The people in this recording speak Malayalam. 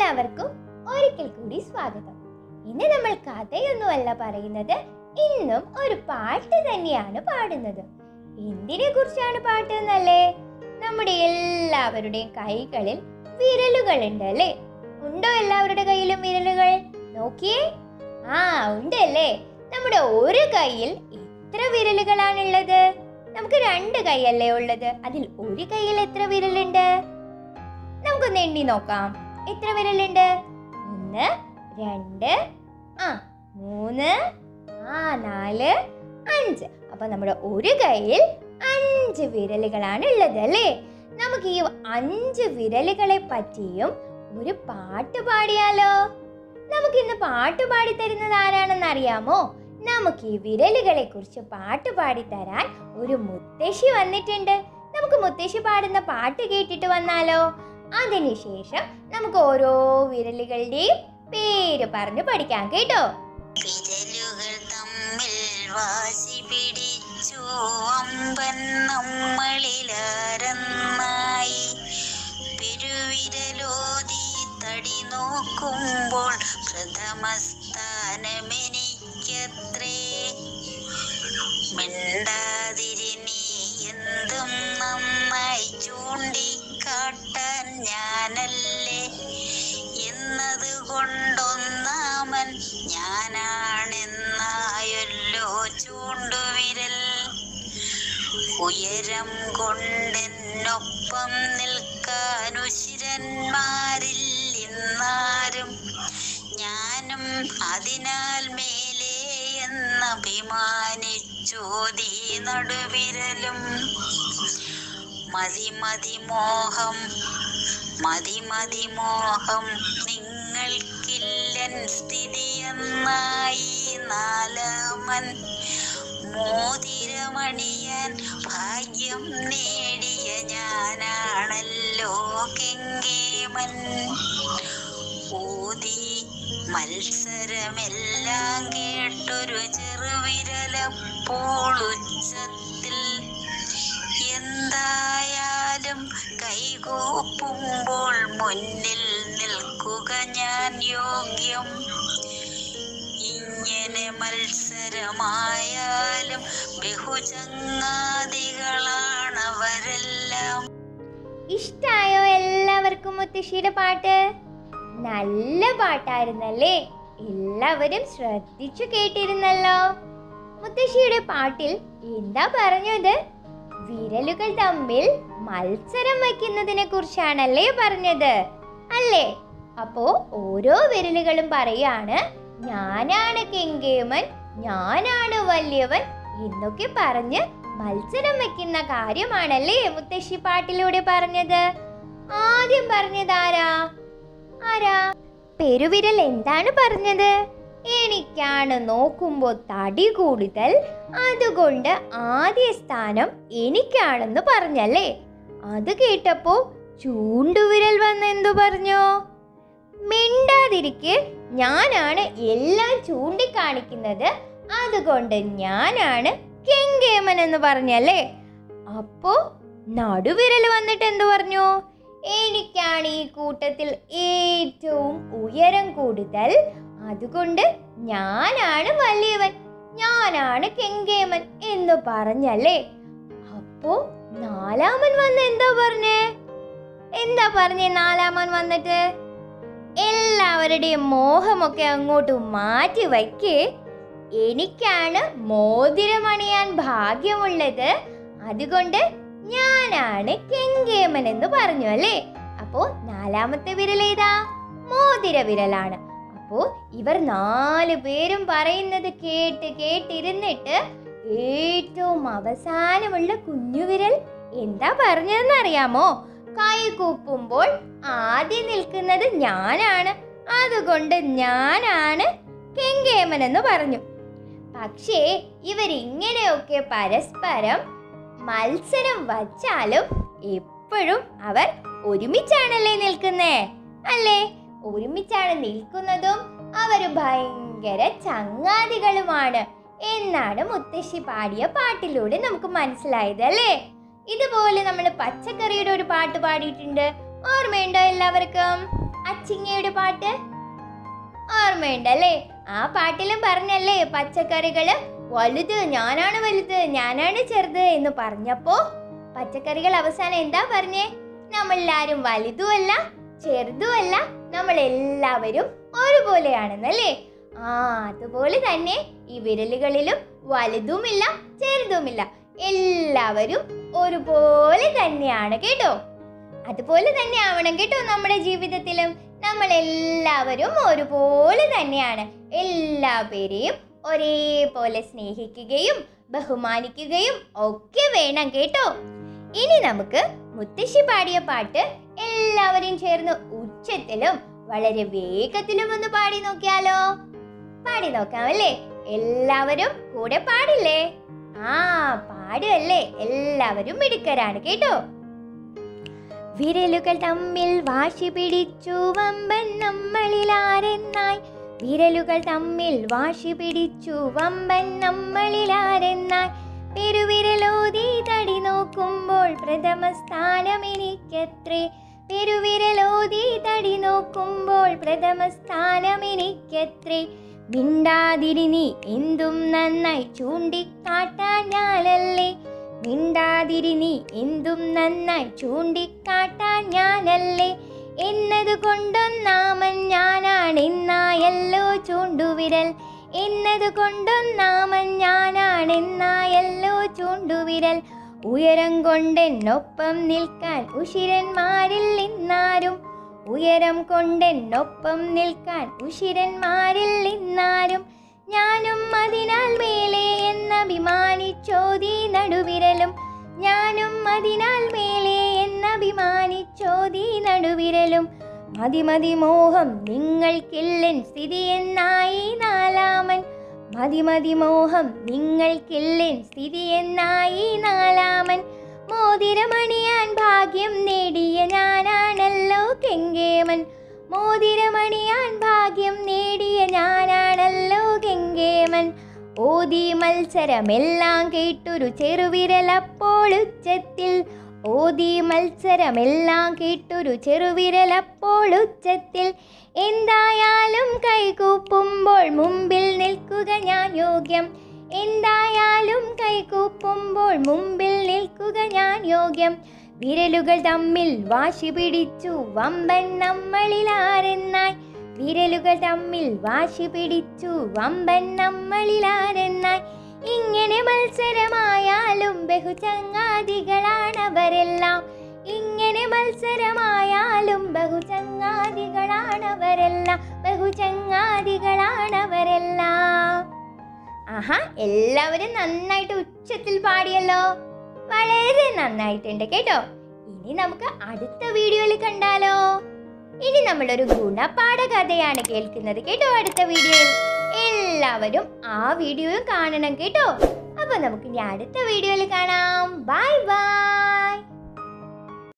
എല്ലാവർക്കും ഒരിക്കൽ കൂടി സ്വാഗതം ഇന്ന് നമ്മൾ കഥയൊന്നുമല്ല പറയുന്നത് ഇന്നും ഒരു പാട്ട് തന്നെയാണ് പാടുന്നത് എന്തിനെ കുറിച്ചാണ് പാട്ട് എന്നല്ലേ നമ്മുടെ എല്ലാവരുടെയും കൈകളിൽ വിരലുകളുണ്ട് അല്ലേ ഉണ്ടോ എല്ലാവരുടെ കയ്യിലും വിരലുകൾ നോക്കിയേ ആ ഉണ്ടല്ലേ നമ്മുടെ ഒരു കൈയിൽ എത്ര വിരലുകളാണുള്ളത് നമുക്ക് രണ്ട് കൈയല്ലേ ഉള്ളത് അതിൽ ഒരു കൈയിൽ എത്ര വിരലുണ്ട് നമുക്കൊന്ന് എണ്ണി നോക്കാം എത്ര വിരലുണ്ട് ഒന്ന് രണ്ട് ആ മൂന്ന് ആ നാല് അഞ്ച് അപ്പൊ നമ്മുടെ ഒരു കൈയിൽ അഞ്ച് വിരലുകളാണ് ഉള്ളത് അല്ലേ നമുക്ക് ഈ അഞ്ച് വിരലുകളെ പറ്റിയും ഒരു പാട്ട് പാടിയാലോ നമുക്ക് ഇന്ന് പാട്ട് പാടി തരുന്നത് ആരാണെന്ന് അറിയാമോ നമുക്ക് ഈ വിരലുകളെ കുറിച്ച് പാട്ട് പാടി തരാൻ ഒരു മുത്തശ്ശി വന്നിട്ടുണ്ട് നമുക്ക് മുത്തശ്ശി പാടുന്ന പാട്ട് കേട്ടിട്ട് വന്നാലോ അതിനുശേഷം നമുക്ക് ഓരോ വിരലുകളുടെയും പേര് പറഞ്ഞു പഠിക്കാം കേട്ടോ വിരലുകൾ തമ്മിൽ വാശി പിടിച്ചു അമ്പൻ നമ്മളിലാരെന്നായി പെരുവിരലോതി തടി നോക്കുമ്പോൾ പ്രഥമ സ്ഥാനമെനിക്കത്രേ മിണ്ടാതിരി നീ എന്തും നന്നായി ചൂണ്ടിക്കാട്ടാൻ ഞാനല്ലേ എന്നത് കൊണ്ടൊന്നാമൻ ഞാനാണെന്നായല്ലോ ചൂണ്ടുവിരൽ ഉയരം കൊണ്ടെന്നൊപ്പം നിൽക്കാൻ ഉശിരന്മാരിൽ ഇന്നാരും ഞാനും അതിനാൽ മേലെ എന്നഭിമാനിച്ചോതി നടുവിരലും മതി മതി മോഹം മതി മതി മോഹം നിങ്ങൾക്കില്ലൻ സ്ഥിതി എന്നായി നാലാമൻ മോതിരമണിയാൻ ഭാഗ്യം നേടിയ ഞാനാണല്ലോ കെങ്കേമൻ ഊതി മത്സരമെല്ലാം കേട്ടൊരു ചെറുവിരലപ്പോൾ ഉച്ചത്തിൽ എന്തായാലും കൈകൂപ്പുമ്പോൾ മുന്നിൽ നിൽക്കുക ഞാൻ യോഗ്യം ഇങ്ങനെ മത്സരമായാലും ബഹുചങ്ങാതികളാണവരെല്ലാം ഇഷ്ടായോ എല്ലാവർക്കും മുത്തശ്ശിയുടെ പാട്ട് നല്ല പാട്ടായിരുന്നല്ലേ എല്ലാവരും ശ്രദ്ധിച്ചു കേട്ടിരുന്നല്ലോ മുത്തശ്ശിയുടെ പാട്ടിൽ എന്താ പറഞ്ഞത് വിരലുകൾ തമ്മിൽ മത്സരം വയ്ക്കുന്നതിനെ കുറിച്ചാണല്ലേ പറഞ്ഞത് അല്ലേ അപ്പോ ഓരോ വിരലുകളും പറയാണ് ഞാനാണ് കെങ്കേമൻ ഞാനാണ് വലിയവൻ എന്നൊക്കെ പറഞ്ഞ് മത്സരം വെക്കുന്ന കാര്യമാണല്ലേ മുത്തശ്ശി പാട്ടിലൂടെ പറഞ്ഞത് ആദ്യം പറഞ്ഞത് ആരാ ആരാ പെരുവിരൽ എന്താണ് പറഞ്ഞത് എനിക്കാണ് നോക്കുമ്പോൾ തടി കൂടുതൽ അതുകൊണ്ട് ആദ്യ സ്ഥാനം എനിക്കാണെന്ന് പറഞ്ഞല്ലേ അത് കേട്ടപ്പോ ചൂണ്ടുവിരൽ വന്ന് എന്തു പറഞ്ഞു മിണ്ടാതിരിക്ക് ഞാനാണ് എല്ലാം ചൂണ്ടിക്കാണിക്കുന്നത് അതുകൊണ്ട് ഞാനാണ് കെങ്കേമൻ എന്ന് പറഞ്ഞല്ലേ അപ്പോ നടുവിരൽ വന്നിട്ട് എന്തു പറഞ്ഞു എനിക്കാണ് ഈ കൂട്ടത്തിൽ ഏറ്റവും ഉയരം കൂടുതൽ അതുകൊണ്ട് ഞാനാണ് വലിയവൻ ഞാനാണ് കെങ്കേമൻ എന്ന് പറഞ്ഞല്ലേ അപ്പോ നാലാമൻ വന്ന് എന്താ പറഞ്ഞേ എന്താ പറഞ്ഞേ നാലാമൻ വന്നിട്ട് എല്ലാവരുടെയും മോഹമൊക്കെ അങ്ങോട്ട് മാറ്റി വയ്ക്കേ എനിക്കാണ് മോതിരമണിയാൻ ഭാഗ്യമുള്ളത് അതുകൊണ്ട് ഞാനാണ് കെങ്കേമൻ എന്ന് പറഞ്ഞു അല്ലേ അപ്പോ നാലാമത്തെ വിരൽ ഏതാ മോതിര വിരലാണ് അപ്പോ ഇവർ നാല് പേരും പറയുന്നത് കേട്ട് കേട്ടിരുന്നിട്ട് ഏറ്റവും അവസാനമുള്ള കുഞ്ഞുവിരൽ എന്താ പറഞ്ഞതെന്ന് അറിയാമോ കൈ കൂപ്പുമ്പോൾ ആദ്യം നിൽക്കുന്നത് ഞാനാണ് അതുകൊണ്ട് ഞാനാണ് കെങ്കേമൻ എന്ന് പറഞ്ഞു പക്ഷേ ഇവരിങ്ങനെയൊക്കെ പരസ്പരം മത്സരം വച്ചാലും എപ്പോഴും അവർ ഒരുമിച്ചാണല്ലേ നിൽക്കുന്നേ അല്ലേ ഒരുമിച്ചാണ് നിൽക്കുന്നതും അവർ ഭയങ്കര ചങ്ങാതികളുമാണ് എന്നാണ് മുത്തശ്ശി പാടിയ പാട്ടിലൂടെ നമുക്ക് മനസ്സിലായത് അല്ലേ ഇതുപോലെ നമ്മൾ പച്ചക്കറിയുടെ ഒരു പാട്ട് പാടിയിട്ടുണ്ട് ഓർമ്മയുണ്ടോ എല്ലാവർക്കും അച്ഛ ചിങ്ങയുടെ പാട്ട് ഓർമ്മയുണ്ടല്ലേ ആ പാട്ടിലും പറഞ്ഞല്ലേ പച്ചക്കറികള് വലുത് ഞാനാണ് വലുത് ഞാനാണ് ചെറുത് എന്ന് പറഞ്ഞപ്പോ പച്ചക്കറികൾ അവസാനം എന്താ പറഞ്ഞേ നമ്മളെല്ലാരും വലുതുമല്ല ചെറുതുമല്ല നമ്മൾ എല്ലാവരും ഒരുപോലെയാണെന്നല്ലേ ആ അതുപോലെ തന്നെ ഈ വിരലുകളിലും വലുതുമില്ല ചെറുതുമില്ല എല്ലാവരും ഒരുപോലെ തന്നെയാണ് കേട്ടോ അതുപോലെ തന്നെ ആവണം കേട്ടോ നമ്മുടെ ജീവിതത്തിലും നമ്മൾ എല്ലാവരും ഒരുപോലെ തന്നെയാണ് എല്ലാ പേരെയും ഒരേപോലെ സ്നേഹിക്കുകയും ബഹുമാനിക്കുകയും ഒക്കെ വേണം കേട്ടോ ഇനി നമുക്ക് മുത്തശ്ശി പാടിയ പാട്ട് എല്ലാവരും ചേർന്ന് ഉച്ചത്തിലും വളരെ വേഗത്തിലും ഒന്ന് പാടി നോക്കിയാലോ പാടി നോക്കാം അല്ലേ എല്ലാവരും കൂടെ പാടില്ലേ ആ പാടുമല്ലേ എല്ലാവരും മിടുക്കരാണ് കേട്ടോ വിരലുകൾ തമ്മിൽ വാശി പിടിച്ചു വമ്പൻ നമ്മളിൽ ആരെന്നായി വിരലുകൾ തമ്മിൽ വാശി പിടിച്ചു വമ്പൻ നമ്മളിൽ ആരെന്നായി പെരുവിരലോതി തടി നോക്കുമ്പോൾ പ്രഥമ സ്ഥാനം എനിക്കത്രേ പെരുവിരലോതി തടി നോക്കുമ്പോൾ പ്രഥമ സ്ഥാനം എനിക്കത്രേ മിണ്ടാതിരി നീ എന്തും നന്നായി ചൂണ്ടിക്കാട്ടാൻ ഞാനല്ലേ മിണ്ടാതിരി നീ എന്തും നന്നായി ചൂണ്ടിക്കാട്ടാൻ ഞാനല്ലേ എന്നതുകൊണ്ടൊന്നാമൻ ഞാനാണെന്നായല്ലോ ചൂണ്ടുവിരൽ എന്നതുകൊണ്ടൊന്നാമൻ ഞാനാണെന്നായല്ലോ ചൂണ്ടുവിരൽ ഉയരം കൊണ്ടെന്നൊപ്പം നിൽക്കാൻ ഉശിരന്മാരിൽ ഇന്നാരും ഉയരം കൊണ്ടെന്നൊപ്പം നിൽക്കാൻ ഉശിരന്മാരിൽ ഇന്നാരും ഞാനും അതിനാൽ മേലെ എന്നഭിമാനിച്ചോതി നടുവിരലും ഞാനും അതിനാൽ മേലെ എന്നഭിമാനിച്ചോതി നടുവിരലും മതി മതി മോഹം നിങ്ങൾക്കില്ലൻ സ്ഥിതി എന്നായി നാലാമൻ മതി മതി മോഹം നിങ്ങൾക്കില്ലൻ സ്ഥിതി എന്നായി നാലാമൻ മോതിരമണിയാൻ ഭാഗ്യം നേടിയ ഞാനാണല്ലോ കെങ്കേമൻ മോതിരമണിയാൻ ഭാഗ്യം നേടിയ ഞാനാണല്ലോ ഗംഗേമൻ ഓതി മത്സരമെല്ലാം കേട്ടൊരു ചെറുവിരലപ്പോൾ ഉച്ചത്തിൽ ഓതി മത്സരമെല്ലാം കേട്ടൊരു ചെറുവിരലപ്പോൾ ഉച്ചത്തിൽ എന്തായാലും കൈകൂപ്പുമ്പോൾ മുമ്പിൽ നിൽക്കുക ഞാൻ യോഗ്യം എന്തായാലും കൈകൂപ്പുമ്പോൾ മുമ്പിൽ നിൽക്കുക ഞാൻ യോഗ്യം വിരലുകൾ തമ്മിൽ വാശി പിടിച്ചു വമ്പൻ നമ്മളിൽ ആരെന്നായി വിരലുകൾ തമ്മിൽ വാശി പിടിച്ചു വമ്പൻ നമ്മളിൽ ആരെന്നായി ഇങ്ങനെ മത്സരമായാലും ബഹുചങ്ങാതികളാണവരെല്ലാം ഇങ്ങനെ മത്സരമായാലും ബഹുചങ്ങാതികളാണവരെല്ലാം ബഹുചങ്ങാതികളാണവരെല്ലാം ആഹാ എല്ലാവരും നന്നായിട്ട് ഉച്ചത്തിൽ പാടിയല്ലോ വളരെ നന്നായിട്ടുണ്ട് കേട്ടോ ഇനി നമുക്ക് അടുത്ത വീഡിയോയിൽ കണ്ടാലോ ഇനി നമ്മളൊരു ഗുണപാഠ കഥയാണ് കേൾക്കുന്നത് കേട്ടോ അടുത്ത വീഡിയോയിൽ എല്ലാവരും ആ വീഡിയോയും കാണണം കേട്ടോ അപ്പൊ നമുക്ക് ഇനി അടുത്ത വീഡിയോയിൽ കാണാം ബൈ ബൈ